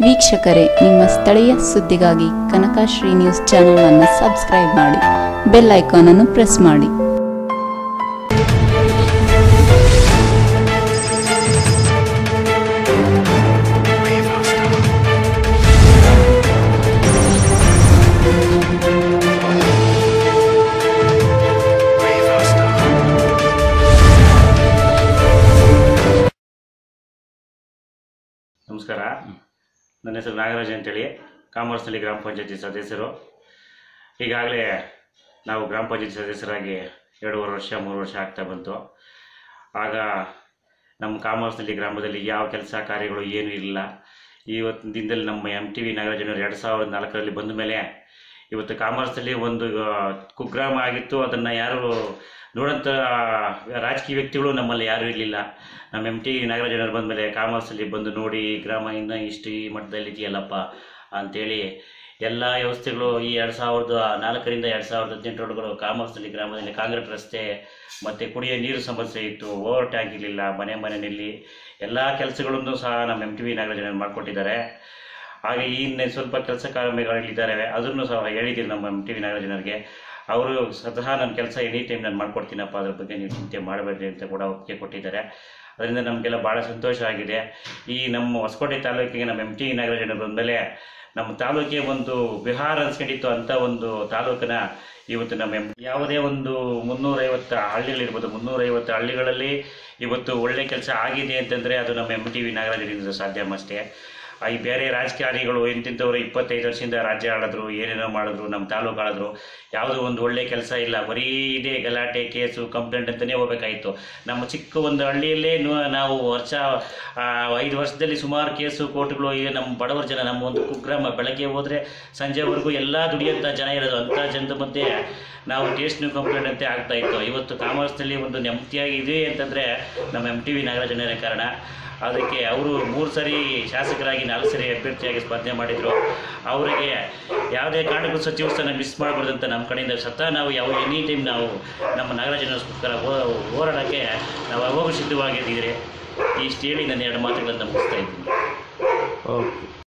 ವೀಕ್ಷಕರೇ ನಿಮ್ಮ ಸ್ಥಳೀಯ ಸುದ್ದಿಗಾಗಿ ಕನಕಶ್ರೀ ನ್ಯೂಸ್ ಚಾನೆಲ್ ಅನ್ನು ಸಬ್ಸ್ಕ್ರೈಬ್ ಮಾಡಿ ಬೆಲ್ ಐಕಾನ್ ಅನ್ನು ಪ್ರೆಸ್ ಮಾಡಿ ನಮಸ್ಕಾರ ನನ್ನ ಹೆಸರು ನಾಗರಾಜ್ ಅಂತೇಳಿ ಕಾಮರ್ಸ್ನಲ್ಲಿ ಗ್ರಾಮ ಪಂಚಾಯತಿ ಸದಸ್ಯರು ಈಗಾಗಲೇ ನಾವು ಗ್ರಾಮ ಪಂಚಾಯತಿ ಸದಸ್ಯರಾಗಿ ಎರಡೂವರೆ ವರ್ಷ ಮೂರು ವರ್ಷ ಆಗ್ತಾ ಬಂತು ಆಗ ನಮ್ಮ ಕಾಮರ್ಸ್ನಲ್ಲಿ ಗ್ರಾಮದಲ್ಲಿ ಯಾವ ಕೆಲಸ ಕಾರ್ಯಗಳು ಏನೂ ಇಲ್ಲ ಇವತ್ತಿನ ದಿನದಲ್ಲಿ ನಮ್ಮ ಎಮ್ ಟಿ ವಿ ನಾಗರಾಜನವರು ಎರಡು ಸಾವಿರದ ನಾಲ್ಕರಲ್ಲಿ ಬಂದ ಮೇಲೆ ಇವತ್ತು ಕಾಮರ್ಸಲ್ಲಿ ಒಂದು ಆ, ಕುಗ್ರಾಮ ಆಗಿತ್ತು ಅದನ್ನು ಯಾರು ನೋಡೋಂಥ ರಾಜಕೀಯ ವ್ಯಕ್ತಿಗಳು ನಮ್ಮಲ್ಲಿ ಯಾರೂ ಇರಲಿಲ್ಲ ನಮ್ಮ ಎಮ್ ಟಿ ನಾಗರಾಜನವರು ಬಂದ ಮೇಲೆ ಕಾಮರ್ಸಲ್ಲಿ ಬಂದು ನೋಡಿ ಈ ಗ್ರಾಮ ಇನ್ನೂ ಇಷ್ಟು ಈ ಮಟ್ಟದಲ್ಲಿ ಇದೆಯಲ್ಲಪ್ಪ ಅಂತೇಳಿ ಎಲ್ಲ ವ್ಯವಸ್ಥೆಗಳು ಈ ಎರಡು ಸಾವಿರದ ನಾಲ್ಕರಿಂದ ಎರಡು ಸಾವಿರದ ಹದಿನೆಂಟರೊಳಗಡೆ ಕಾಮರ್ಸ್ನಲ್ಲಿ ಗ್ರಾಮದಲ್ಲಿ ಕಾಂಕ್ರೀಟ್ ರಸ್ತೆ ಮತ್ತು ಕುಡಿಯೋ ನೀರು ಸಮಸ್ಯೆ ಇತ್ತು ಓವರ್ ಟ್ಯಾಂಕ್ ಇರಲಿಲ್ಲ ಮನೆ ಮನೆಯಲ್ಲಿ ಎಲ್ಲ ಕೆಲಸಗಳನ್ನು ಸಹ ನಮ್ಮ ಎಮ್ ಟಿ ವಿ ನಾಗರಾಜನವರು ಮಾಡಿಕೊಟ್ಟಿದ್ದಾರೆ ಹಾಗೆ ಈ ಇನ್ನು ಸ್ವಲ್ಪ ಕೆಲಸ ಕಾರ್ಮಿಗಳಿದ್ದಾರೆ ಅದನ್ನು ಸಹ ಹೇಳಿದ್ದೀನಿ ನಮ್ಮ ಎಮ್ ಟಿ ವಿ ನಾಗರಾಜನವ್ರಿಗೆ ಅವರು ಸ್ವತಃ ನನ್ನ ಕೆಲಸ ಎನಿ ಟೈಮ್ ನಾನು ಮಾಡ್ಕೊಡ್ತೀನಪ್ಪ ಅದ್ರ ಬಗ್ಗೆ ನೀವು ಚಿಂತೆ ಮಾಡಬೇಡ್ರಿ ಅಂತ ಕೂಡ ಒಪ್ಪಿಗೆ ಕೊಟ್ಟಿದ್ದಾರೆ ಅದರಿಂದ ನಮಗೆಲ್ಲ ಭಾಳ ಸಂತೋಷ ಆಗಿದೆ ಈ ನಮ್ಮ ಹೊಸಕೋಟೆ ತಾಲೂಕಿಗೆ ನಮ್ಮ ಎಮ್ ಟಿ ನಾಗರಾಜನ ಬಂದಮೇಲೆ ನಮ್ಮ ತಾಲೂಕಿಗೆ ಒಂದು ಬಿಹಾರ ಅನ್ಸ್ಕೊಂಡಿತ್ತು ಅಂತ ಒಂದು ತಾಲೂಕಿನ ಇವತ್ತು ನಮ್ಮ ಎಂ ಯಾವುದೇ ಒಂದು ಮುನ್ನೂರೈವತ್ತು ಹಳ್ಳಿಗಳಿರ್ಬೋದು ಮುನ್ನೂರೈವತ್ತು ಹಳ್ಳಿಗಳಲ್ಲಿ ಇವತ್ತು ಒಳ್ಳೆ ಕೆಲಸ ಆಗಿದೆ ಅಂತಂದರೆ ಅದು ನಮ್ಮ ಎಮ್ ಟಿ ವಿ ನಾಗರಾಜರಿಂದ ಸಾಧ್ಯ ಅಷ್ಟೇ ಆ ಈ ಬೇರೆ ರಾಜಕಾರಣಿಗಳು ಎಂತಿಂಥವ್ರು ಇಪ್ಪತ್ತೈದು ವರ್ಷದಿಂದ ರಾಜ್ಯ ಆಳಿದ್ರು ಏನೇನೋ ಮಾಡಿದ್ರು ನಮ್ಮ ತಾಲೂಕು ಆಳಿದ್ರು ಯಾವುದೋ ಒಂದು ಒಳ್ಳೆ ಕೆಲಸ ಇಲ್ಲ ಬರೀ ಇದೇ ಗಲಾಟೆ ಕೇಸು ಕಂಪ್ಲೇಂಟ್ ಅಂತಲೇ ಹೋಗ್ಬೇಕಾಯಿತು ನಮ್ಮ ಚಿಕ್ಕ ಒಂದು ಹಳ್ಳಿಯಲ್ಲೇ ನು- ನಾವು ವರ್ಷ ಆ, ಐದು ವರ್ಷದಲ್ಲಿ ಸುಮಾರು ಕೇಸು ಕೋರ್ಟ್ಗಳು ಈಗ ನಮ್ಮ ಬಡವರ ಜನ ನಮ್ಮ ಒಂದು ಕುಗ್ರಾಮ ಬೆಳಗ್ಗೆ ಹೋದರೆ ಸಂಜೆವರೆಗೂ ಎಲ್ಲ ದುಡಿಯೋಂಥ ಜನ ಇರೋದು ಅಂಥ ಜನದ ಮಧ್ಯೆ ನಾವು ಟೇಸ್ಟ್ನು ಕಂಪ್ಲೇಂಟ್ ಅಂತೆ ಆಗ್ತಾ ಇತ್ತು ಇವತ್ತು ಕಾಮರ್ಸ್ನಲ್ಲಿ ಒಂದು ನೆಮ್ಮದಿಯಾಗಿ ಇದೆ ಅಂತಂದರೆ ನಮ್ಮ ಎಮ್ ಟಿ ವಿ ನಾಗರಾಜನವರೇ ಕಾರಣ ಅದಕ್ಕೆ ಅವರು ಮೂರು ಸರಿ ಶಾಸಕರಾಗಿ ನಾಲ್ಕು ಸರಿ ಅಭ್ಯರ್ಥಿಯಾಗಿ ಸ್ಪರ್ಧೆ ಮಾಡಿದರು ಅವರಿಗೆ ಯಾವುದೇ ಕಾರಣಕ್ಕೂ ಸಚಿವ ಸ್ಥಾನ ಮಿಸ್ ಮಾಡಬಾರ್ದು ಅಂತ ನಮ್ಮ ಕಡೆಯಿಂದ ಸತತ ನಾವು ಯಾವ ಎನಿ ಟೈಮ್ ನಾವು ನಮ್ಮ ನಾಗರಾಜನಗೋಸ್ಕರ ಹೋರಾಡೋಕ್ಕೆ ನಾವು ಅವಾಗ ಸಿದ್ಧವಾಗಿದ್ದೀರಿ ಇಷ್ಟು ಹೇಳಿ ನನ್ನ ಎರಡು ಮಾತುಗಳನ್ನು ಮುಗಿಸ್ತಾ ಇದ್ದೀನಿ ಓಕೆ